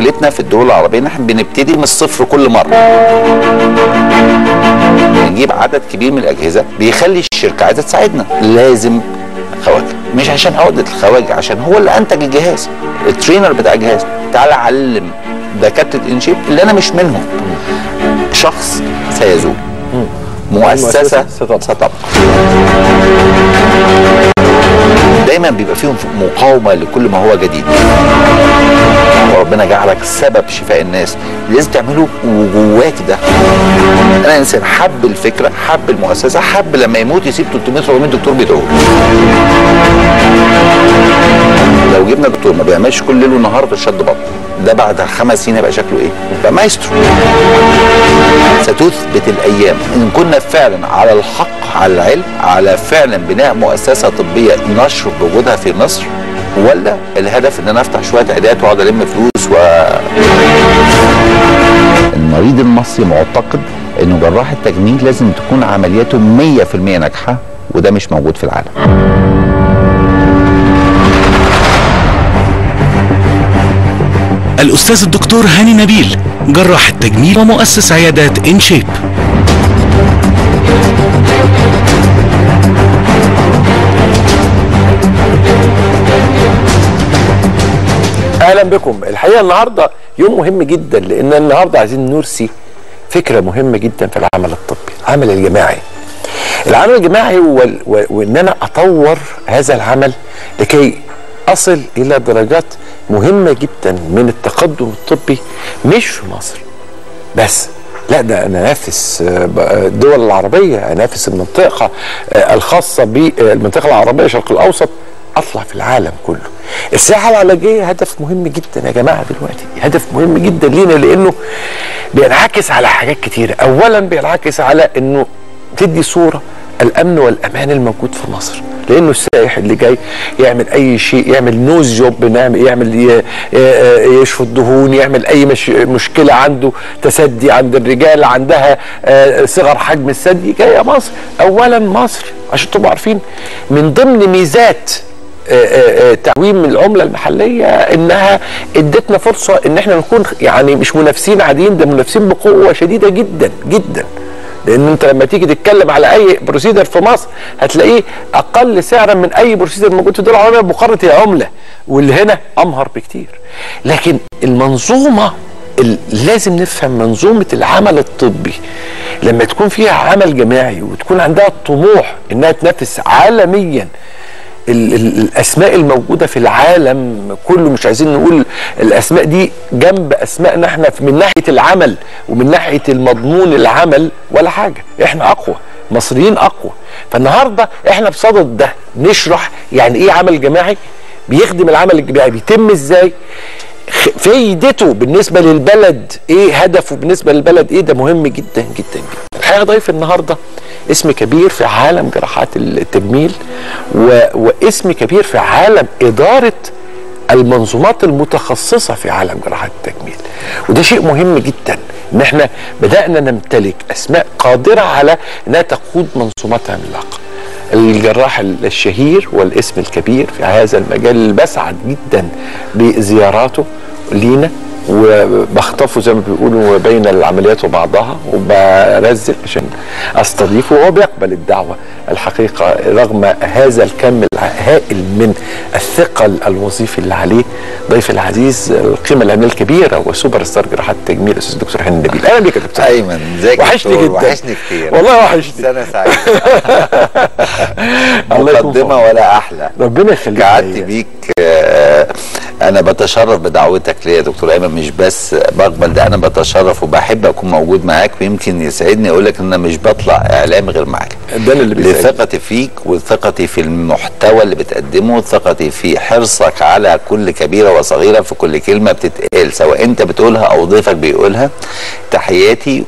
مشكلتنا في الدول العربيه ان احنا بنبتدي من الصفر كل مره بنجيب عدد كبير من الاجهزه بيخلي الشركه عايزه تساعدنا لازم خواجه مش عشان عقده الخواجه عشان هو اللي انتج الجهاز الترينر بتاع الجهاز تعالى علم دكاتره انشيب اللي انا مش منهم شخص سيزول مؤسسه ستبقى دايما بيبقى فيهم مقاومه لكل ما هو جديد وربنا جعلك سبب شفاء الناس لازم تعمله وجواك ده انا انسان حب الفكره حب المؤسسه حب لما يموت يسيب 300 400 دكتور بيدعوا لو جبنا دكتور ما بيعملش كل ليل ونهار في الشد بطن ده بعد خمس سنين هيبقى شكله ايه؟ يبقى مايسترو ستثبت الايام ان كنا فعلا على الحق على العلم على فعلا بناء مؤسسه طبيه نشر بوجودها في مصر ولا الهدف ان انا افتح شويه عيادات واقعد الم فلوس و المريض المصري معتقد انه جراح التجميل لازم تكون عملياته 100% ناجحه وده مش موجود في العالم الأستاذ الدكتور هاني نبيل جراح التجميل ومؤسس عيادات إنشيب اهلا بكم الحقيقه النهارده يوم مهم جدا لان النهارده عايزين نرسي فكره مهمه جدا في العمل الطبي العمل الجماعي العمل الجماعي هو وان انا اطور هذا العمل لكي اصل الى درجات مهمه جدا من التقدم الطبي مش في مصر بس لا ده انا انافس الدول العربيه انافس المنطقه الخاصه بالمنطقه العربيه الشرق الاوسط اطلع في العالم كله السياحه العلاجيه هدف مهم جدا يا جماعه دلوقتي هدف مهم جدا لينا لانه بينعكس على حاجات كتيره اولا بينعكس على انه تدي صوره الامن والامان الموجود في مصر لانه السائح اللي جاي يعمل اي شيء يعمل نوز جوب نعمل يعمل يشفط دهون يعمل اي مش مشكله عنده تسدي عند الرجال عندها صغر حجم الثدي جايه مصر اولا مصر عشان تبقوا عارفين من ضمن ميزات تعويم العمله المحليه انها ادتنا فرصه ان احنا نكون يعني مش منافسين عاديين ده منافسين بقوه شديده جدا جدا لان انت لما تيجي تتكلم على اي بروسيدر في مصر هتلاقيه اقل سعرا من اي بروسيدر موجود في الدول العربيه بقاره العمله واللي هنا امهر بكتير لكن المنظومه لازم نفهم منظومه العمل الطبي لما تكون فيها عمل جماعي وتكون عندها الطموح انها تنافس عالميا ال ال الاسماء الموجوده في العالم كله مش عايزين نقول الاسماء دي جنب اسمائنا احنا من ناحيه العمل ومن ناحيه المضمون العمل ولا حاجه احنا اقوى مصريين اقوى فالنهارده احنا بصدد ده نشرح يعني ايه عمل جماعي بيخدم العمل الجماعي بيتم ازاي فايدته بالنسبه للبلد ايه هدفه بالنسبه للبلد ايه ده مهم جدا جدا جدا الحقيقه ضيف النهارده اسم كبير في عالم جراحات التجميل و... واسم كبير في عالم اداره المنظومات المتخصصه في عالم جراحات التجميل وده شيء مهم جدا ان احنا بدانا نمتلك اسماء قادره على انها تقود منظومات عملاقه الجراح الشهير والاسم الكبير في هذا المجال اللي بسعد جدا بزياراته لينا وبخطفه زي ما بيقولوا بين العمليات وبعضها وبرزق عشان استضيفه وهو بيقبل الدعوه الحقيقه رغم هذا الكم الهائل من الثقل الوظيفي اللي عليه ضيف العزيز القيمه العلميه الكبيره وسوبر ستار جراحات التجميل الاستاذ الدكتور هاني نبيل اهلا بيك يا دكتور ايمن ازيك يا وحشني دكتور؟ جدا وحشني كتير والله وحشني سنه سعيده الله يكون في مقدمه عونك. ولا احلى ربنا يخليك قعدت ليا. بيك آه، انا بتشرف بدعوتك ليا يا دكتور ايمن مش بس بقبل ده انا بتشرف وبحب اكون موجود معاك ويمكن يسعدني اقول لك ان انا مش بطلع اعلام غير معاك ده اللي بيسعدني. لثقتي فيك وثقتي في المحتوى اللي بتقدمه ثقتي في حرصك على كل كبيره وصغيره في كل كلمه بتتقال سواء انت بتقولها او ضيفك بيقولها تحياتي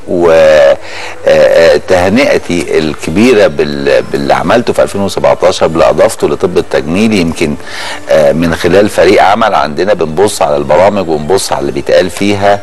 وتهنئتي الكبيره بال- باللي عملته في 2017 باللي اضافته لطب التجميل يمكن آه، من خلال فريق عمل عندنا بنبص على البرامج ونبص على اللي بيتقال فيها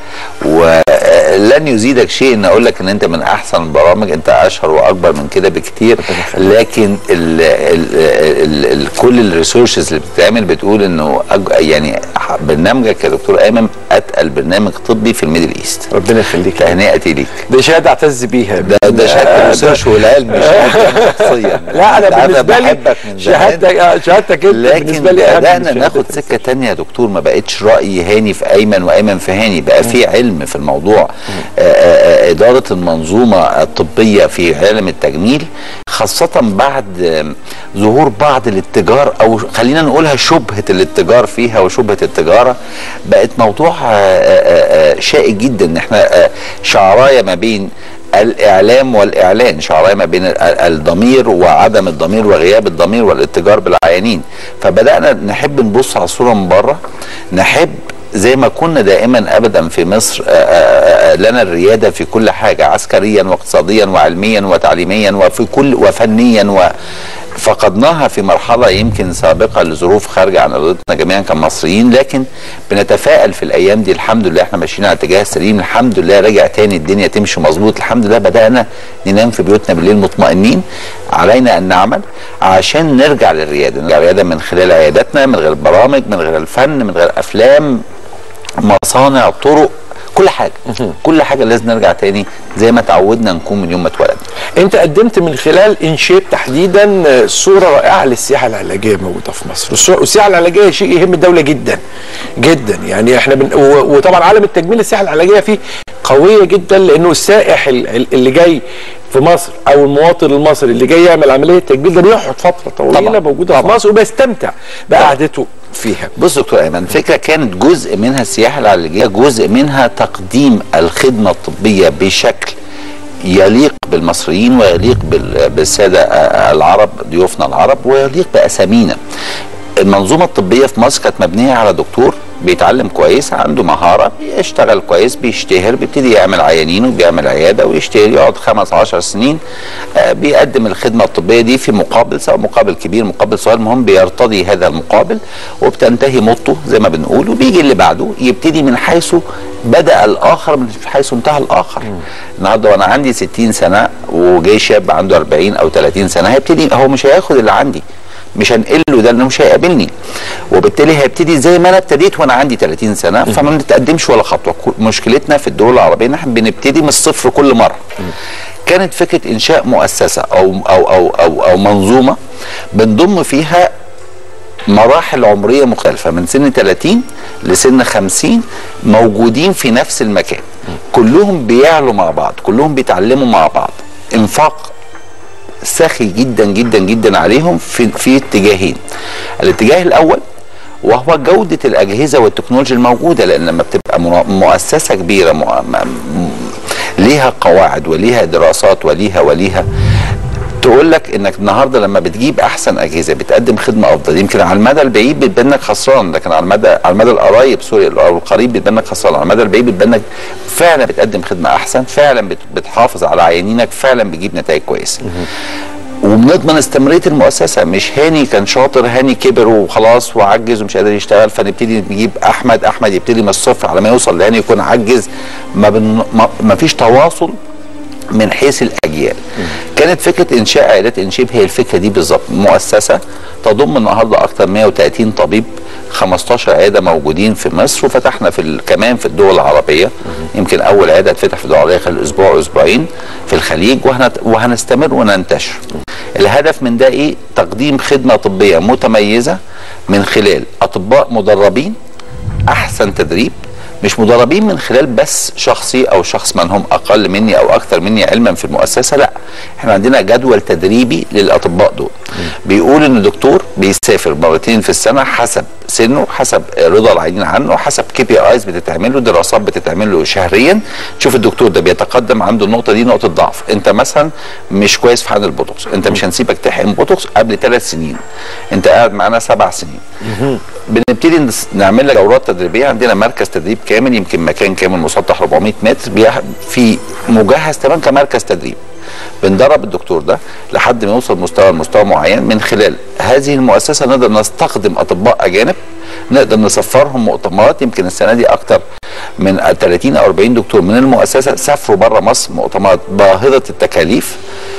ولن يزيدك شيء ان اقول لك ان انت من احسن البرامج انت اشهر واكبر من كده بكتير لكن ال ال ال ال كل الريسورسز اللي بتتعمل بتقول انه أج يعني برنامجك يا دكتور ايمن اتقل برنامج طبي في الميدل ايست ربنا يخليك تهنئتي ليك دي شهاده اعتز بيها ده ده شهاده الريسيرش والعلم مش شهادة شخصيا لا انا أنت عارف بالنسبه لي بحبك من زمان. شهادتك آه، شهادتك انت لكن بالنسبه لي أهم من بدأنا شهادة ناخد سكة تانية يا دكتور ما بقتش رأي هاني في أيمن وأيمن في هاني بقى في علم في الموضوع آه، آه، آه، إدارة المنظومة الطبية في عالم التجميل خاصة بعد آه، ظهور بعض الاتجار أو خلينا نقولها شبهة الاتجار فيها وشبهة التجارة بقت موضوع آه، آه، آه، شائك جدا إن احنا آه، شعراية ما بين الاعلام والاعلان شعرايه ما بين ال- الضمير وعدم الضمير وغياب الضمير والاتجار بالعيانين فبدانا نحب نبص على الصوره من بره نحب زي ما كنا دائما ابدا في مصر آه، آه، آه، لنا الرياده في كل حاجه عسكريا واقتصاديا وعلميا وتعليميا وفي كل وفنيا و فقدناها في مرحله يمكن سابقه لظروف خارجه عن ارادتنا جميعا كمصريين لكن بنتفائل في الايام دي الحمد لله احنا ماشيين على الاتجاه السليم الحمد لله رجع تاني الدنيا تمشي مظبوط الحمد لله بدانا ننام في بيوتنا بالليل مطمئنين علينا ان نعمل عشان نرجع للرياده نرجع للرياده من خلال عياداتنا من غير برامج من غير الفن من غير افلام مصانع طرق كل حاجه كل حاجه لازم نرجع تاني زي ما تعودنا نكون من يوم ما اتولدنا انت قدمت من خلال انشيب تحديدا آه، صوره رائعه للسياحه العلاجيه موجوده في مصر السو- والسياحه العلاجيه شيء يهم الدوله جدا جدا يعني احنا بن... و- وطبعا عالم التجميل السياحه العلاجيه فيه قويه جدا لانه السائح ال- ال- اللي جاي في مصر او المواطن المصري اللي جاي يعمل عمليه تجميل ده بيقعد فتره طويله طبعاً. موجوده في طبعاً. مصر وبيستمتع بقعدته فيها بص يا دكتور ايمن الفكره كانت جزء منها السياحه العلاجيه جزء منها تقديم الخدمه الطبيه بشكل يليق بالمصريين ويليق بال- بالساده آه، العرب ضيوفنا العرب ويليق باسامينا المنظومه الطبيه في مصر كانت مبنيه على دكتور بيتعلم كويس عنده مهاره بيشتغل كويس بيشتهر بيبتدي يعمل عيانين وبيعمل عياده ويشتهر يقعد خمس عشر سنين آه، بيقدم الخدمه الطبيه دي في مقابل سواء مقابل كبير مقابل صغير المهم بيرتضي هذا المقابل وبتنتهي مدته زي ما بنقول وبيجي اللي بعده يبتدي من حيث بدا الاخر من حيث انتهى الاخر النهارده وانا عندي 60 سنه وجاي شاب عنده 40 او 30 سنه هيبتدي هو مش هياخد اللي عندي مش هنقل له ده لانه مش هيقابلني وبالتالي هيبتدي زي ما انا ابتديت وانا عندي 30 سنه فما بنتقدمش ولا خطوه كل- مشكلتنا في الدول العربيه ان احنا بنبتدي من الصفر كل مره كانت فكره انشاء مؤسسه او او او او, أو منظومه بنضم فيها مراحل عمريه مختلفه من سن 30 لسن 50 موجودين في نفس المكان كلهم بيعلوا مع بعض كلهم بيتعلموا مع بعض انفاق سخي جدا جدا جدا عليهم في في اتجاهين الاتجاه الاول وهو جودة الأجهزة والتكنولوجيا الموجودة لأن لما بتبقى منا- مؤسسة كبيرة مؤ- م- م- ليها قواعد وليها دراسات وليها وليها تقول لك انك النهارده لما بتجيب احسن اجهزه بتقدم خدمه افضل يمكن على المدى البعيد بتبان انك خسران لكن على المدى على المدى القريب سوري او القريب بتبان انك خسران على المدى البعيد بتبان انك فعلا بتقدم خدمه احسن فعلا بت- بتحافظ على عيانينك فعلا بتجيب نتائج كويسه وبنضمن استمراريه المؤسسه مش هاني كان شاطر هاني كبر وخلاص وعجز ومش قادر يشتغل فنبتدي نجيب احمد احمد يبتدي من الصفر على ما يوصل لهاني يكون عجز ما, بن... ما... ما فيش تواصل من حيث الاجيال كانت فكره انشاء عيادات انشيب هي الفكره دي بالظبط مؤسسه تضم النهارده اكثر 130 طبيب 15 عياده موجودين في مصر وفتحنا في ال... كمان في الدول العربيه يمكن اول عياده اتفتح في الدول العربيه خلال اسبوع اسبوعين في الخليج وهنت... وهنستمر وننتشر الهدف من ده ايه تقديم خدمه طبيه متميزه من خلال اطباء مدربين احسن تدريب مش مدربين من خلال بس شخصي او شخص من هم اقل مني او اكثر مني علما في المؤسسه لا احنا عندنا جدول تدريبي للاطباء دول بيقول ان الدكتور بيسافر مرتين في السنه حسب سنه حسب رضا العيانين عنه حسب كي بي ايز بتتعمل له دراسات بتتعمل له شهريا تشوف الدكتور ده بيتقدم عنده النقطه دي نقطه ضعف انت مثلا مش كويس في حقن البوتوكس انت مش هنسيبك تحقن بوتوكس قبل ثلاث سنين انت قاعد معانا سبع سنين بنبتدي نس- نعمل لك دورات تدريبيه عندنا مركز تدريب كامل يمكن مكان كامل مسطح 400 متر بيح- في مجهز تمام كمركز تدريب بندرب الدكتور ده لحد ما يوصل مستوى مستوى معين من خلال هذه المؤسسه نقدر نستخدم اطباء اجانب نقدر نسفرهم مؤتمرات يمكن السنه دي اكتر من 30 او 40 دكتور من المؤسسه سافروا بره مصر مؤتمرات باهظه التكاليف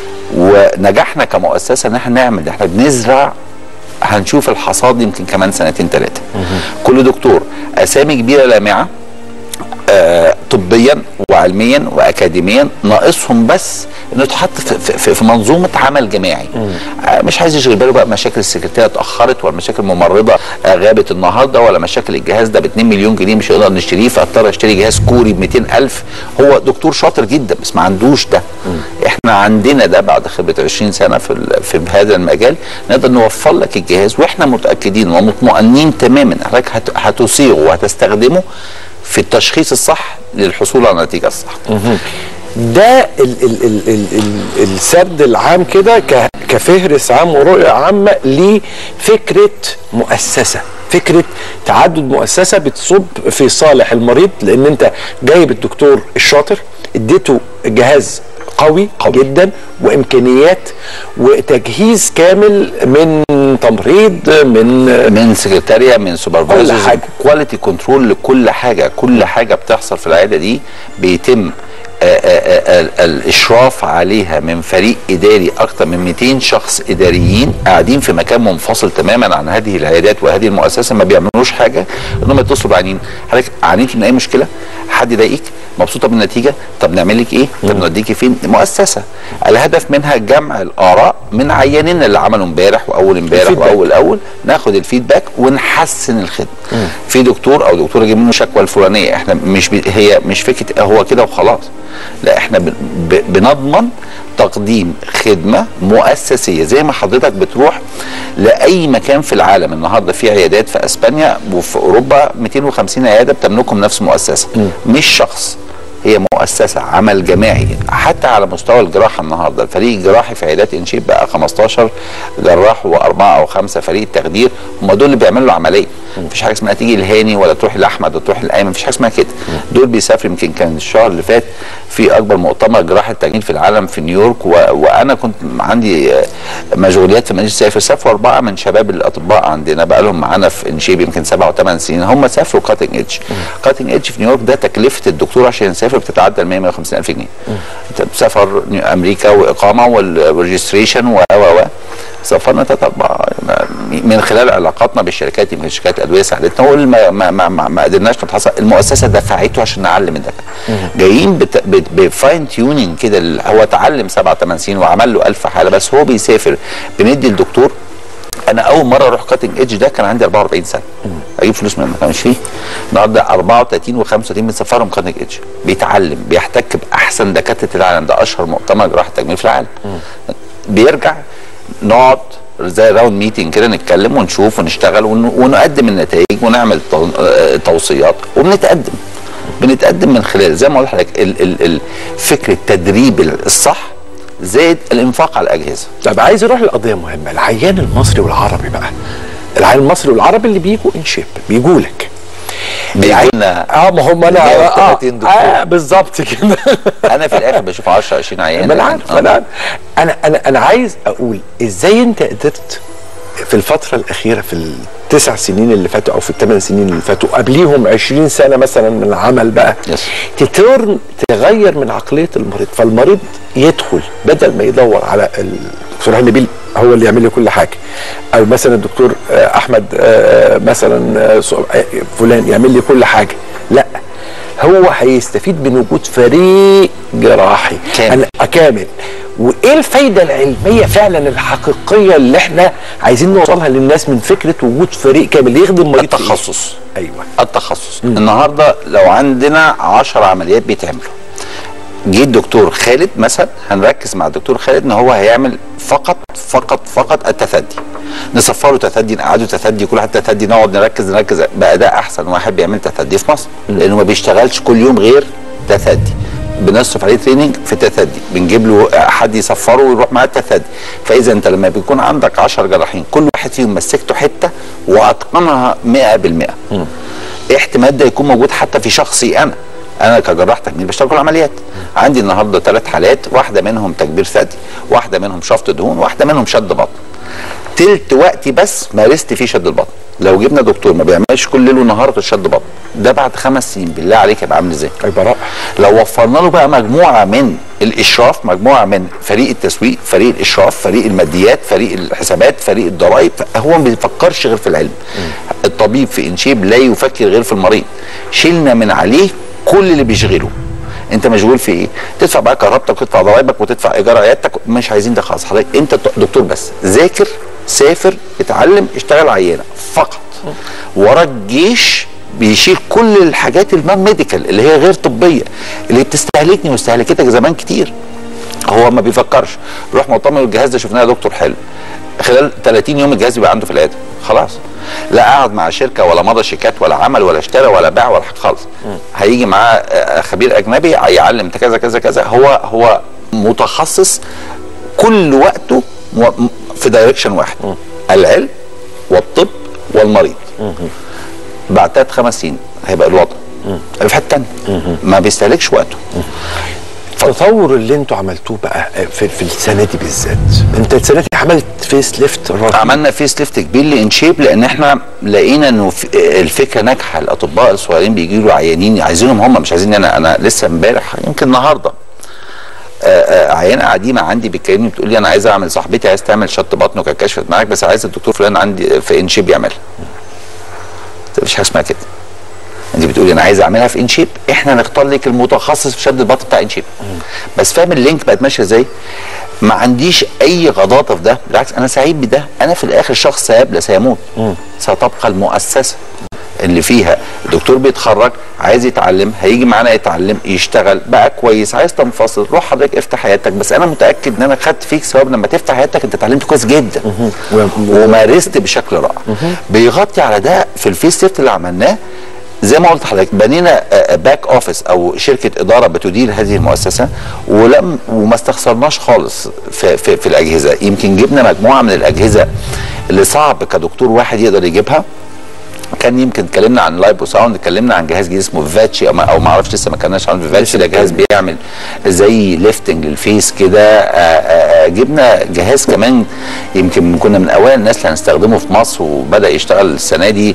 ونجحنا كمؤسسه ان احنا نعمل احنا بنزرع هنشوف الحصاد يمكن كمان سنتين ثلاثه كل دكتور اسامي كبيره لامعه آه، طبيا وعلميا واكاديميا ناقصهم بس انه يتحط في, في, في منظومه عمل جماعي آه، مش عايز يشغل باله بقى مشاكل السكرتيره اتاخرت ولا مشاكل ممرضه آه، غابت النهارده ولا مشاكل الجهاز ده ب 2 مليون جنيه مش هنقدر نشتريه فاضطر اشتري جهاز كوري ب 200000 هو دكتور شاطر جدا بس ما عندوش ده احنا عندنا ده بعد خبره 20 سنه في ال- في هذا المجال نقدر نوفر لك الجهاز واحنا متاكدين ومطمئنين تماما حضرتك هت- هتصيغه وهتستخدمه في التشخيص الصح للحصول على النتيجه الصح ده ال ال ال ال ال السرد العام كده ك- كفهرس عام ورؤية عامة لفكرة مؤسسة فكرة تعدد مؤسسة بتصب في صالح المريض لأن أنت جايب الدكتور الشاطر اديته جهاز قوي, قوي جدا وامكانيات وتجهيز كامل من تمريض من من سكرتاريا من سوبرفايزر كل حاجة. كواليتي كنترول لكل حاجه كل حاجه بتحصل في العياده دي بيتم آه، آه، آه، الاشراف عليها من فريق اداري اكثر من 200 شخص اداريين قاعدين في مكان منفصل تماما عن هذه العيادات وهذه المؤسسه ما بيعملوش حاجه انهم يتصلوا بعينين حضرتك عانيتي من اي مشكله حد يضايقك مبسوطه بالنتيجه طب نعمل لك ايه طب نوديكي فين مؤسسه الهدف منها جمع الاراء من عيانين اللي عملوا امبارح واول امبارح الفيدباك. واول اول ناخد الفيدباك ونحسن الخدمه في دكتور او دكتوره جاي منه شكوى الفلانيه احنا مش بي هي مش فكره هو كده وخلاص لا احنا ب ب بنضمن تقديم خدمه مؤسسيه زي ما حضرتك بتروح لاي مكان في العالم النهارده في عيادات في اسبانيا وفي اوروبا 250 عياده بتملكهم نفس مؤسسه مش شخص هي مؤسسة عمل جماعي حتى على مستوى الجراحة النهاردة الفريق الجراحي في عيادات انشيب بقى 15 جراح وأربعة أو خمسة فريق التخدير هم دول اللي بيعملوا العملية مفيش حاجة اسمها تيجي الهاني ولا تروح لأحمد ولا تروح لأيمن مفيش حاجة اسمها كده دول بيسافروا يمكن كان الشهر اللي فات في أكبر مؤتمر جراحة تجميل في العالم في نيويورك و... وأنا كنت عندي آه، مشغوليات في مدينة سافر سافروا أربعة من شباب الأطباء عندنا بقى لهم معانا في انشيب يمكن سبعة وثمان سنين هم سافروا كاتنج ايدج كاتنج ايدج في نيويورك ده تكلفة الدكتور عشان يسافر بتتعدى ال 100 150 ألف جنيه انت بتسافر نيو- امريكا واقامه والريجستريشن و و و سافرنا ثلاثة أربعة من خلال علاقاتنا بالشركات يمكن شركات أدوية ساعدتنا واللي ما, ما, ما, ما, ما قدرناش نتحصل المؤسسة دفعته عشان نعلم الدكاترة جايين بت- بت- بفاين تيونينج كده ال- هو اتعلم سبع ثمان سنين وعمل له 1000 حالة بس هو بيسافر بندي الدكتور انا اول مره اروح كاتنج ايدج ده كان عندي 44 سنه اجيب فلوس من المكان مش فيه النهارده 34 و35 بنسفرهم كاتنج ايدج بيتعلم بيحتك باحسن دكاتره العالم ده اشهر مؤتمر جراحه تجميل في العالم بيرجع نقعد زي راوند ميتنج كده نتكلم ونشوف ونشتغل ون- ونقدم النتائج ونعمل تو- آه، توصيات وبنتقدم بنتقدم من خلال زي ما قلت لحضرتك ال- ال- ال- فكره التدريب الصح زائد الانفاق على الاجهزه طب عايز اروح لقضيه مهمه العيان المصري والعربي بقى العيان المصري والعربي اللي بيجوا انشيب بيجوا لك بيجولنا اه ما هم انا بيجوا اه, 30 دكتور. آه بالظبط كده انا في الاخر بشوف 10 20 عيان ما انا عارف آه. ما انا عارف. انا انا انا عايز اقول ازاي انت قدرت في الفتره الاخيره في التسع سنين اللي فاتوا او في الثمان سنين اللي فاتوا قبليهم 20 سنه مثلا من العمل بقى يس. تترن تغير من عقليه المريض فالمريض يدخل بدل ما يدور على الدكتور هاني بيل هو اللي يعمل لي كل حاجه او مثلا الدكتور آه، احمد آه، مثلا آه، سو- آه، فلان يعمل لي كل حاجه لا هو هيستفيد من وجود فريق جراحي كامل. أنا- كامل وايه الفايده العلميه فعلا الحقيقيه اللي احنا عايزين نوصلها للناس من فكره وجود فريق كامل يخدم مريض في إيه؟ التخصص ايوه التخصص النهارده لو عندنا 10 عمليات بيتعملوا جه الدكتور خالد مثلا هنركز مع الدكتور خالد ان هو هيعمل فقط فقط فقط التثدي نصفره تثدي نقعده تثدي كل واحد تثدي نقعد نركز نركز بقى ده احسن واحد بيعمل تثدي في مصر لانه ما بيشتغلش كل يوم غير تثدي بنصرف عليه تريننج في تثدي بنجيب له حد يصفره ويروح معاه التثدي فاذا انت لما بيكون عندك 10 جراحين كل واحد فيهم مسكته حته واتقنها 100% احتمال ده يكون موجود حتى في شخصي انا انا كجراح تجميل بشتغل كل العمليات عندي النهارده ثلاث حالات واحده منهم تكبير ثدي واحده منهم شفط دهون واحده منهم شد بطن تلت وقتي بس مارست فيه شد البطن لو جبنا دكتور ما بيعملش كل ليل ونهار غير شد بطن ده بعد خمس سنين بالله عليك هيبقى عامل ازاي هيبقى رائع لو وفرنا له بقى مجموعه من الاشراف مجموعه من فريق التسويق فريق الاشراف فريق الماديات فريق الحسابات فريق الضرائب هو ما بيفكرش غير في العلم الطبيب في انشيب لا يفكر غير في المريض شلنا من عليه كل اللي بيشغله انت مشغول في ايه تدفع بقى كهربتك وتدفع ضرايبك وتدفع ايجار عيادتك مش عايزين ده خالص حضرتك انت دكتور بس ذاكر سافر اتعلم اشتغل عيانه فقط ورا الجيش بيشيل كل الحاجات النون ميديكال اللي هي غير طبيه اللي بتستهلكني واستهلكتك زمان كتير هو ما بيفكرش بيروح مطمن الجهاز ده شفناه يا دكتور حلو خلال 30 يوم الجهاز بيبقى عنده في العياده خلاص لا قعد مع شركه ولا مضى شيكات ولا عمل ولا اشترى ولا باع ولا حاجه خالص هيجي معاه آه، خبير اجنبي هيعلم انت كذا كذا كذا هو هو متخصص كل وقته مو- في دايركشن واحد العلم والطب والمريض بعد ثلاث خمس سنين هيبقى الوضع هيبقى في حته تانيه ما بيستهلكش وقته التطور اللي انتوا عملتوه بقى في, في السنه دي بالذات انت السنه دي عملت فيس ليفت رهيب عملنا فيس ليفت كبير لانشيب لان احنا لقينا انه ف- الفكره ناجحه الاطباء الصغيرين بيجي له عيانين عايزينهم هم مش عايزين انا انا لسه امبارح يمكن النهارده آه، آه، عيانه قديمه عندي بتكلمني بتقول لي انا عايزه اعمل صاحبتي عايز تعمل شط بطن وكانت كشفت معاك بس عايز الدكتور فلان عندي في انشيب يعملها مفيش حاجه اسمها كده انت بتقولي انا عايز اعملها في انشيب احنا نختار لك المتخصص في شد البطن بتاع انشيب بس فاهم اللينك بقت ماشيه ازاي ما عنديش اي غضاضه في ده بالعكس انا سعيد بده انا في الاخر شخص سيبلى سيموت ستبقى المؤسسه اللي فيها الدكتور بيتخرج عايز يتعلم هيجي معانا يتعلم يشتغل بقى كويس عايز تنفصل روح حضرتك افتح حياتك بس انا متاكد ان انا خدت فيك ثواب لما تفتح حياتك انت اتعلمت كويس جدا ومارست بشكل رائع بيغطي على ده في الفيس سيفت اللي عملناه زي ما قلت لحضرتك بنينا باك اوفيس او شركه اداره بتدير هذه المؤسسه ولم وما استخسرناش خالص في, في, في الاجهزه يمكن جبنا مجموعه من الاجهزه اللي صعب كدكتور واحد يقدر يجيبها كان يمكن اتكلمنا عن لايبو ساوند اتكلمنا عن جهاز جديد اسمه فيفاتشي او ما, أو ما اعرفش لسه ما اتكلمناش عن فيفاتشي ده جهاز بيعمل زي ليفتنج للفيس كده آه، آه، آه، جبنا جهاز كمان يمكن كنا من اوائل الناس اللي هنستخدمه في مصر وبدا يشتغل السنه دي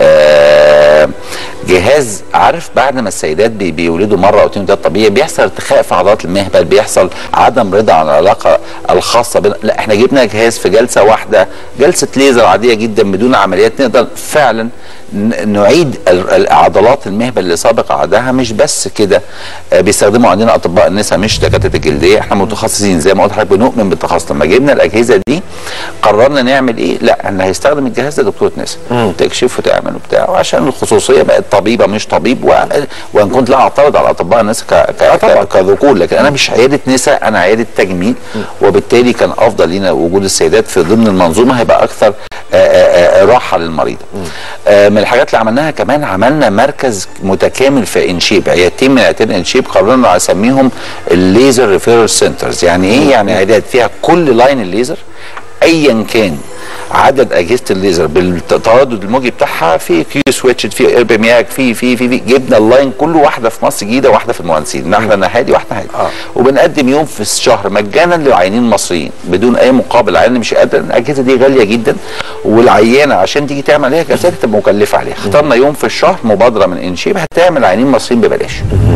آه، جهاز عارف بعد ما السيدات بي- بيولدوا مره او اتنين ده طبيعي بيحصل ارتخاء في عضلات المهبل بيحصل عدم رضا عن العلاقه الخاصه بين لا احنا جبنا جهاز في جلسه واحده جلسه ليزر عاديه جدا بدون عمليات نقدر فعلا ن- نعيد ال- العضلات المهبل اللي سابق عهدها مش بس كده آه، بيستخدموا عندنا اطباء النساء مش دكاتره الجلديه احنا متخصصين زي ما قلت لحضرتك بنؤمن بالتخصص لما جبنا الاجهزه دي قررنا نعمل ايه لا اللي هيستخدم الجهاز ده دكتوره نساء تكشف وتعمل وبتاع عشان الخصوصيه بقت طبيبه مش طبيب و... وان كنت لا اعترض على اطباء النساء ك... ك... ك... كذكور لكن انا مش عياده نساء انا عياده تجميل وبالتالي كان افضل لينا وجود السيدات في ضمن المنظومه هيبقى اكثر آه، آه، آه، راحه للمريض آه، من الحاجات اللي عملناها كمان عملنا مركز متكامل في انشيب عيادتين من عيادتين انشيب قررنا اسميهم الليزر ريفيرال سنترز يعني ايه يعني عيادات فيها كل لاين الليزر ايا كان عدد اجهزه الليزر بالتردد الموجي بتاعها في كيو سويتشد في ايربيمياك في في في, في جبنا اللاين كله واحده في مصر جديده واحده في المهندسين نحن نهادي واحده هادي آه. وبنقدم يوم في الشهر مجانا للعيانين المصريين بدون اي مقابل العيان اللي مش قادر الاجهزه دي غاليه جدا والعيانه عشان تيجي تعمل عليها جلسات تبقى مكلفه عليها اخترنا يوم في الشهر مبادره من انشيب هتعمل عيانين مصريين ببلاش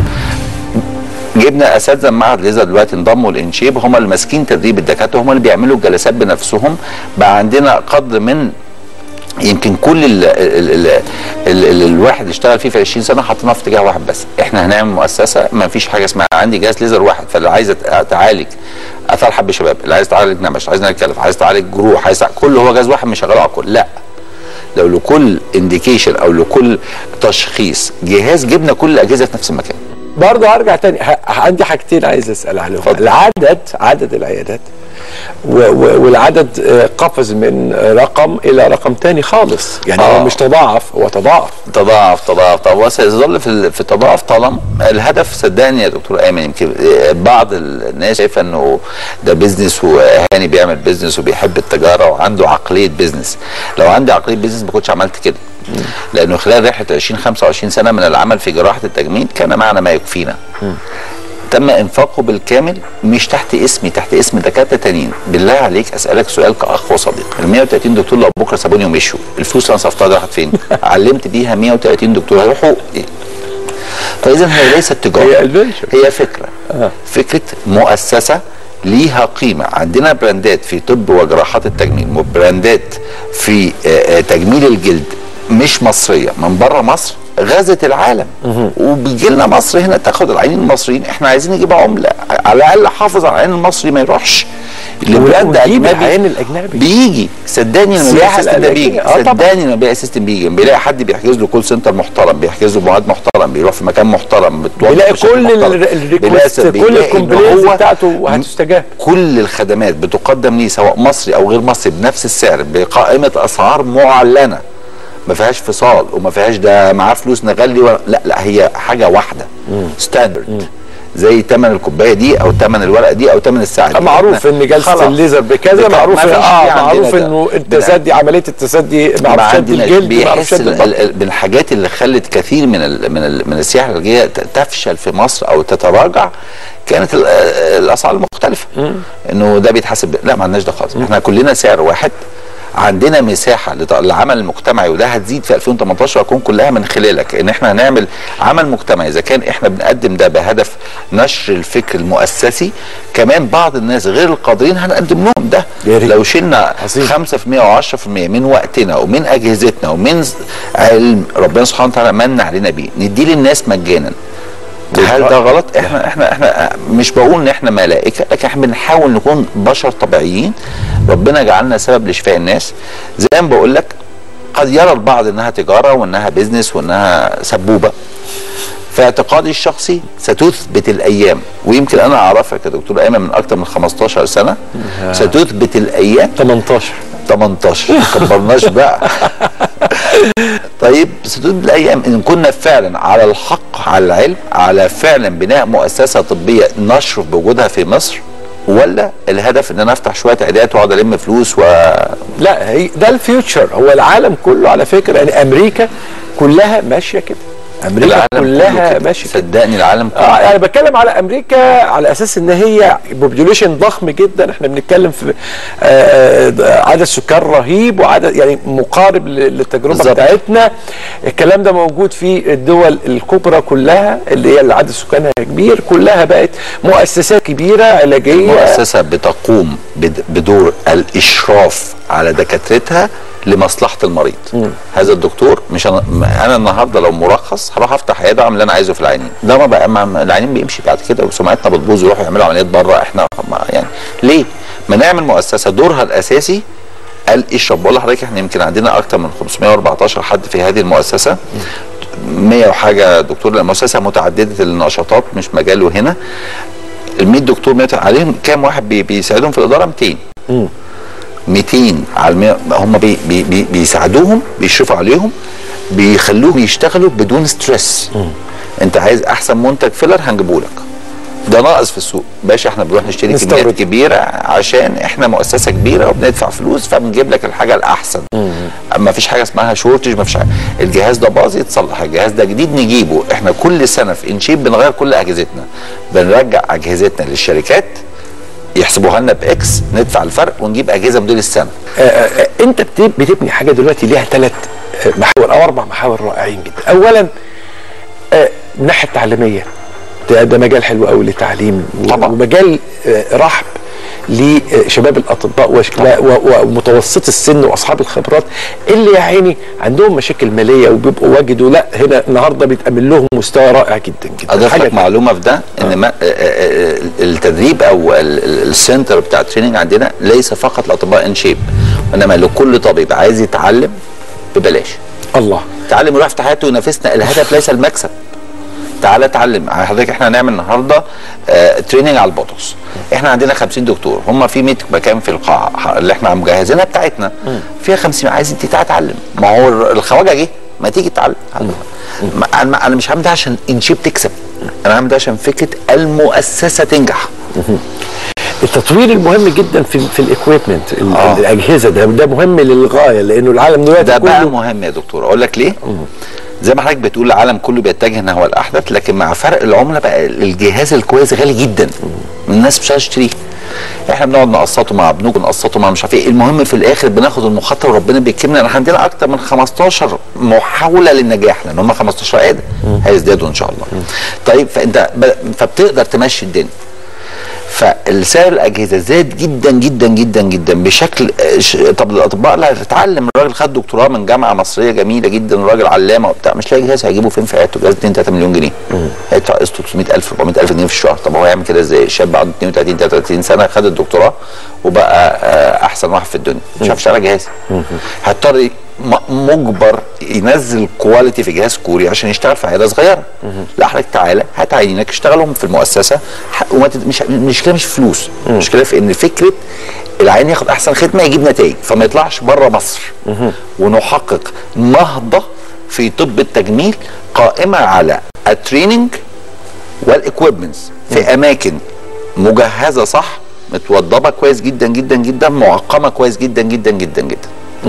جبنا اساتذه معهد ليزر دلوقتي انضموا لانشيب هم اللي ماسكين تدريب الدكاتره هم اللي بيعملوا الجلسات بنفسهم بقى عندنا قدر من يمكن كل ال ال ال ال ال الواحد اشتغل فيه في 20 سنه حطيناه في اتجاه واحد بس احنا هنعمل مؤسسه ما فيش حاجه اسمها عندي جهاز ليزر واحد فاللي عايز أت- تعالج اثار حب شباب اللي عايز تعالج نمش عايز نتكلم عايز تعالج جروح عايز تعالج كل هو جهاز واحد مش شغال على الكل لا لو لكل انديكيشن او لكل تشخيص جهاز جبنا كل الاجهزه في نفس المكان برضه هرجع تاني ه- عندي حاجتين عايز اسال عليهم اتفضل. العدد عدد العيادات و و والعدد آه، قفز من رقم الى رقم تاني خالص يعني آه. هو مش تضاعف هو تضاعف تضاعف تضاعف طب وسيظل في ال- في التضاعف طالما الهدف صدقني يا دكتور ايمن يمكن بعض الناس شايفه انه ده بيزنس وهاني بيعمل بيزنس وبيحب التجاره وعنده عقليه بيزنس لو عندي عقليه بيزنس ما كنتش عملت كده لانه خلال رحله 20 25 سنه من العمل في جراحه التجميل كان معنا ما يكفينا تم انفاقه بالكامل مش تحت اسمي تحت اسم دكاتره تانيين بالله عليك اسالك سؤال كاخ وصديق ال 130 دكتور لو بكره سابوني ومشوا الفلوس اللي انا صرفتها دي راحت فين؟ علمت بيها 130 دكتور هيروحوا إيه؟ فاذا هي ليست تجاره هي adventure. هي فكره آه. فكره مؤسسه ليها قيمه عندنا براندات في طب وجراحات التجميل وبراندات في آه، آه، تجميل الجلد مش مصريه من بره مصر غزت العالم وبيجي لنا مصر هنا تاخد العينين المصريين احنا عايزين نجيب عمله على الاقل حافظ على العين المصري ما يروحش لبراند ونجيب اجنبي العين الأجنبي. بيجي صدقني لما بيلاقي السياحة سيستم ده الأمريكية. بيجي آه طبعا. صدقني لما بيلاقي سيستم بيجي لما بيلاقي حد بيحجز له كول سنتر محترم بيحجز له ميعاد محترم بيروح في مكان محترم بتوظف بيلاقي بشكل كل محترم. ال- الريكوست بيلاقي- كل بيلاقي إن الكومبلينز هو بتاعته هتستجاب كل الخدمات بتقدم ليه سواء مصري او غير مصري بنفس السعر بقائمه اسعار معلنه ما فيهاش فصال وما فيهاش ده معاه فلوس نغلي ولا لا لا هي حاجه واحده ستاندرد زي ثمن الكوبايه دي او ثمن الورقه دي او ثمن الساعه دي معروف إحنا ان جلسه خلاص. الليزر بكذا بك- معروف ما فيش اه دي عندنا معروف ده. انه بن- التسدي عمليه التسدي ما معروف شد عندنا الجلد معروف بيحس شد ال- البطن ال- من الحاجات اللي خلت كثير من ال من ال من السياحه الخارجيه ت- تفشل في مصر او تتراجع كانت ال- الاسعار المختلفه انه ده بيتحسب ب- لا ما عندناش ده خالص احنا كلنا سعر واحد عندنا مساحه لت- للعمل المجتمعي وده هتزيد في 2018 هتكون كلها من خلالك ان احنا هنعمل عمل مجتمعي اذا كان احنا بنقدم ده بهدف نشر الفكر المؤسسي كمان بعض الناس غير القادرين هنقدم لهم ده يا ريت. لو شلنا عظيم. 5% و10% من وقتنا ومن اجهزتنا ومن ز- علم ربنا سبحانه وتعالى من علينا بيه نديه للناس مجانا هل ده غلط؟ احنا احنا احنا مش بقول ان احنا ملائكه لكن احنا بنحاول نكون بشر طبيعيين ربنا جعلنا سبب لشفاء الناس زي ما بقول لك قد يرى البعض انها تجاره وانها بيزنس وانها سبوبه في اعتقادي الشخصي ستثبت الايام ويمكن انا اعرفك يا دكتور ايمن من اكثر من 15 سنه ستثبت الايام 18 18 ما كبرناش بقى طيب ستثبت الايام ان كنا فعلا على الحق على العلم على فعلا بناء مؤسسه طبيه نشرف بوجودها في مصر ولا الهدف ان انا افتح شويه عيادات واقعد الم فلوس و لا هي ده الفيوتشر هو العالم كله على فكره يعني امريكا كلها ماشيه كده امريكا العالم كلها كله كده. ماشيه كده صدقني العالم كله آه انا بتكلم على امريكا على اساس ان هي بوبوليشن ضخم جدا احنا بنتكلم في آه آه عدد سكان رهيب وعدد يعني مقارب ل- للتجربه بالظبط. بتاعتنا الكلام ده موجود في الدول الكبرى كلها اللي هي اللي عدد سكانها كبير كلها بقت مؤسسات كبيره علاجيه مؤسسه بتقوم بد- بدور الاشراف على دكاترتها لمصلحه المريض هذا الدكتور مش انا ما- انا النهارده لو مرخص هروح افتح عياده اعمل اللي انا عايزه في العيانين ده ما بقى ما العيانين بيمشي بعد كده وسمعتنا بتبوظ ويروحوا يعملوا عمليات بره احنا ما يعني ليه؟ ما نعمل مؤسسه دورها الاساسي الاشراف بقول لحضرتك احنا يمكن عندنا اكثر من 514 حد في هذه المؤسسه 100 وحاجه دكتور لأن المؤسسه متعدده النشاطات مش مجاله هنا ال 100 دكتور 100 عليهم كام واحد بي بيساعدهم في الاداره 200 200 على المية هم بي بي بي بيساعدوهم بيشرفوا عليهم بيخلوهم يشتغلوا بدون ستريس انت عايز احسن منتج فيلر هنجيبه لك ده ناقص في السوق باشا احنا بنروح نشتري نستورد. كميات كبيره عشان احنا مؤسسه كبيره وبندفع فلوس فبنجيب لك الحاجه الاحسن ما فيش حاجه اسمها شورتج ما فيش حاجه الجهاز ده باظ يتصلح الجهاز ده جديد نجيبه احنا كل سنه في انشيب بنغير كل اجهزتنا بنرجع اجهزتنا للشركات يحسبوها لنا باكس ندفع الفرق ونجيب اجهزه موديل السنه آه، آه، انت بت- بتبني حاجه دلوقتي ليها ثلاث محاور او اربع محاور رائعين جدا اولا آه، الناحيه التعليميه ده, ده مجال حلو قوي للتعليم و- طبعا. ومجال آه، رحب لشباب الاطباء وش- و- و- ومتوسط السن واصحاب الخبرات اللي يا عيني عندهم مشاكل ماليه وبيبقوا وجدوا لا هنا النهارده بيتعمل لهم مستوى رائع جدا جدا اضيف حاجة لك معلومه في ده ان ما آه، آه، آه، التدريب او ال- ال- السنتر بتاع التريننج عندنا ليس فقط لاطباء ان شيب وانما لكل طبيب عايز يتعلم ببلاش الله تعلم يروح في حياته وينافسنا الهدف ليس المكسب تعالى اتعلم حضرتك احنا هنعمل النهارده آه تريننج على البوتوكس احنا عندنا 50 دكتور هم في 100 مكان في القاعه اللي احنا مجهزينها بتاعتنا فيها 50 عايز انت تعالى اتعلم ما هو الخواجه جه ما تيجي تتعلم ما- انا أنا مش هعمل ده عشان انشيب تكسب انا هعمل ده عشان فكره المؤسسه تنجح التطوير المهم جدا في في الاكويبمنت آه. الاجهزه ده ده مهم للغايه لانه العالم دلوقتي ده بقى كله مهم يا دكتور اقول لك ليه زي ما حضرتك بتقول العالم كله بيتجه نحو الاحدث لكن مع فرق العمله بقى الجهاز الكويس غالي جدا الناس مش هتشتريه احنا بنقعد نقسطه مع بنوك نقسطه مع مش عارف ايه المهم في الاخر بناخد المخاطره وربنا بيكرمنا احنا عندنا اكتر من 15 محاوله للنجاح لان هم 15 عاده هيزدادوا ان شاء الله طيب فانت ب- فبتقدر تمشي الدنيا فالسعر الاجهزه زاد جدا جدا جدا جدا بشكل آه، ش- طب الاطباء اللي هتتعلم الراجل خد دكتوراه من جامعه مصريه جميله جدا الراجل علامه وبتاع مش لاقي جهاز هيجيبه فين في حياته جهاز 2 3 مليون جنيه هيدفع قسطه 300000 400000 جنيه في الشهر طب هو هيعمل كده ازاي شاب عنده 32 33 سنه خد الدكتوراه وبقى آه، احسن واحد في الدنيا مش عارف يشتغل جهاز هيضطر ي- م- مجبر ينزل كواليتي في جهاز كوري عشان يشتغل في عياده صغيره لا حضرتك تعالى هات عينك اشتغلهم في المؤسسه ح- وما تد- مش المشكله مش فلوس المشكله في ان فكره العين ياخد احسن خدمه يجيب نتائج فما يطلعش بره مصر ونحقق نهضه في طب التجميل قائمه على التريننج والاكويبمنتس في اماكن مجهزه صح متوضبه كويس جدا جدا جدا معقمه كويس جدا جدا جدا جدا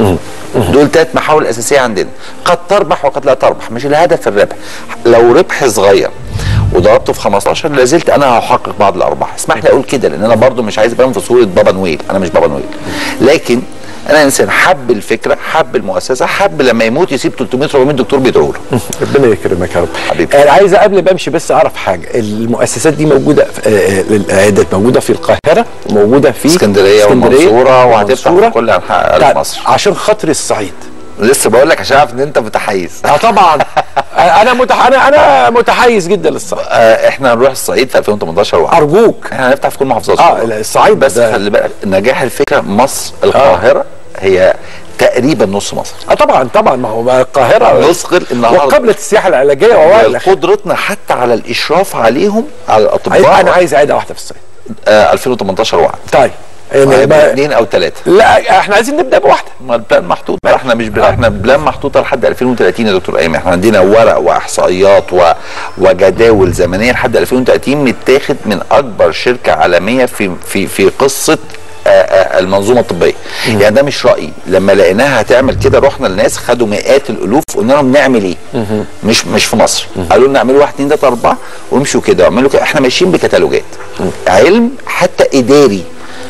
دول ثلاث محاور اساسيه عندنا قد تربح وقد لا تربح مش الهدف في الربح لو ربح صغير وضربته في 15 لازلت انا هحقق بعض الارباح اسمح لي اقول كده لان انا برضو مش عايز ابان في صوره بابا نويل انا مش بابا نويل لكن انا انسان حب الفكره حب المؤسسه حب لما يموت يسيب 300 400 دكتور بيدعوا له ربنا يكرمك يا رب حبيبي. انا عايز قبل ما امشي بس اعرف حاجه المؤسسات دي موجوده في آه، آه، العيادات موجوده في القاهره وموجوده في اسكندريه والمنصوره وهتفتح والمنصورة. في كل انحاء طيب، مصر عشان خاطر الصعيد لسه بقول لك عشان اعرف ان انت متحيز اه طبعا انا متح... انا انا متحيز جدا للصعيد آه، احنا هنروح الصعيد في 2018 وعلا. ارجوك احنا هنفتح في كل محافظات اه الصعيد. لا، الصعيد بس ده- خلي بالك نجاح الفكره مصر القاهره هي تقريبا نص مصر اه طبعا طبعا ما هو بقى القاهره نثقل النهارده وقبلة السياحه العلاجيه ووائل قدرتنا حتى على الاشراف عليهم على عايز الاطباء انا عايز عياده واحده في الصعيد آه 2018 وعد طيب يعني وهيبقى ما... اثنين او ثلاثه لا احنا عايزين نبدا بواحده ما البلان محطوط احنا مش ب... احنا بلان محطوطه لحد 2030 يا دكتور ايمن احنا عندنا ورق واحصائيات و... وجداول زمنيه لحد 2030 متاخد من اكبر شركه عالميه في في في قصه آه، آه، المنظومه الطبيه يعني ده مش رايي لما لقيناها هتعمل كده رحنا للناس خدوا مئات الالوف قلنا لهم نعمل ايه مش مش في مصر قالوا لنا اعملوا واحد اتنين تلاته اربعه وامشوا كده واعملوا كده احنا ماشيين بكتالوجات علم حتى اداري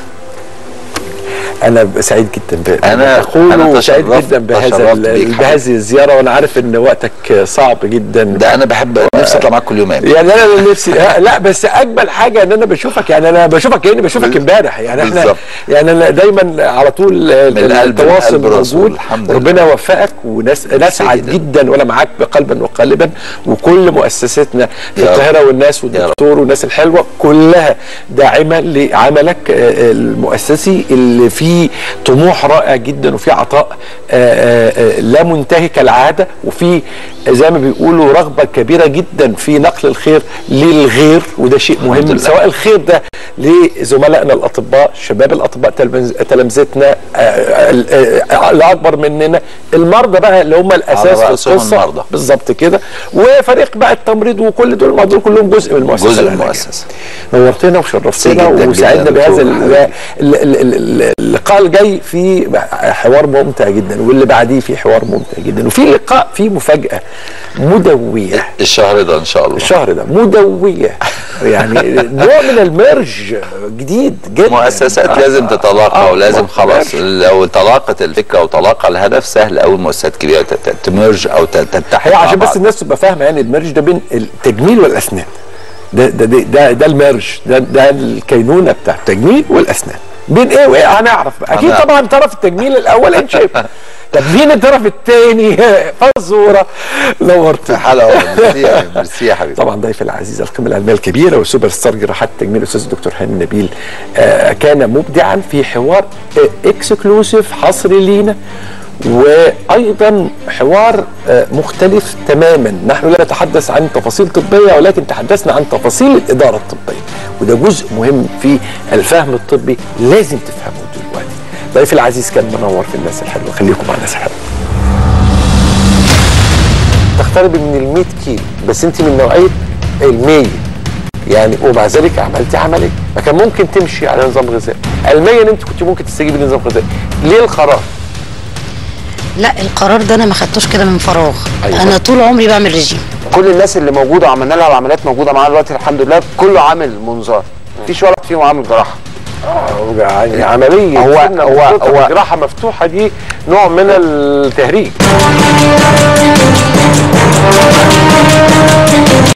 انا سعيد جدا ب... أنا- تقول أنا وسعيد تشرفت- جدا بهذا تشرفت ال- بيك بهذه الزياره وانا عارف ان وقتك صعب جدا ده انا بحب نفسي اطلع معاك كل يوم يعني انا اللي نفسي لا, لا بس اجمل حاجه ان انا بشوفك يعني انا بشوفك كاني بشوفك بال- امبارح يعني احنا بالظبط. يعني انا دايما على طول من القلب- التواصل القلب رسول، موجود الحمد لله. ربنا يوفقك وناس نسعد جدا. جدا وانا معاك بقلبا وقالبا وكل مؤسستنا في يا رب. القاهره والناس يا رب. والدكتور والناس الحلوه كلها داعمه لعملك آه، المؤسسي اللي فيه طموح رائع جدا وفيه عطاء آه، آه، لا منتهي كالعاده وفي زي ما بيقولوا رغبه كبيره جدا في نقل الخير للغير وده شيء مهم لله. سواء الخير ده لزملائنا الاطباء شباب الاطباء تلمز- تلامذتنا آه، آه، آه، الاكبر مننا المرضى بقى اللي هم الاساس في رأسهم القصه المرضى. بالظبط كده وفريق بقى التمريض وكل دول ما دول كلهم جزء من المؤسسه جزء من العلاجية. المؤسسه نورتنا ميرسي وشرفتنا جداً وسعدنا جداً بهذا دكتور ال- حبيبي. ال- ال- ال- اللقاء الجاي في حوار ممتع جدا واللي بعديه في حوار ممتع جدا وفي لقاء فيه مفاجاه مدويه الشهر ده ان شاء الله الشهر ده مدويه يعني نوع من الميرج جديد جدا مؤسسات آه، لازم آه، تتلاقى آه، ولازم آه، خلاص ميرج. لو تلاقت الفكره وتلاقى الهدف سهل قوي مؤسسات كبيره تت- تمرج او ت- تتحد هي مع عشان بس بعض. الناس تبقى فاهمه يعني الميرج ده بين التجميل والاسنان ده ده ده ده, ده الميرج ده ده الكينونه بتاع التجميل والاسنان بين ايه وايه هنعرف بقى. اكيد هنعرف. طبعا طرف التجميل الاول انشيب طب مين الطرف الثاني فزوره نورت في حلقه ميرسي يا- ميرسي يا حبيبي طبعا ضيف العزيز القيمه العلميه الكبيره والسوبر ستار جراحات التجميل الاستاذ الدكتور هاني نبيل آه كان مبدعا في حوار آه اكسكلوسيف حصري لينا وايضا حوار آه، مختلف تماما نحن لا نتحدث عن تفاصيل طبيه ولكن تحدثنا عن تفاصيل الاداره الطبيه وده جزء مهم في الفهم الطبي لازم تفهمه دلوقتي ضيفي العزيز كان منور في الناس الحلوه خليكم مع الناس الحلوه تقتربي من ال 100 كيلو بس انت من نوعيه ال 100 يعني ومع ذلك عملتي عمليه ما كان ممكن تمشي على نظام غذائي علميا انت كنت ممكن تستجيبي لنظام غذائي ليه القرار لا القرار ده انا ما خدتوش كده من فراغ أيوة. أيوة. انا طول عمري بعمل رجيم كل الناس اللي موجوده وعملنا لها العمليات موجوده معانا دلوقتي الحمد لله كله عامل منظار مفيش ولا واحد فيهم عامل جراحه يعني عمليه هو- سنة هو- مفتوحة هو- بجراحه مفتوحه دي نوع من التهريج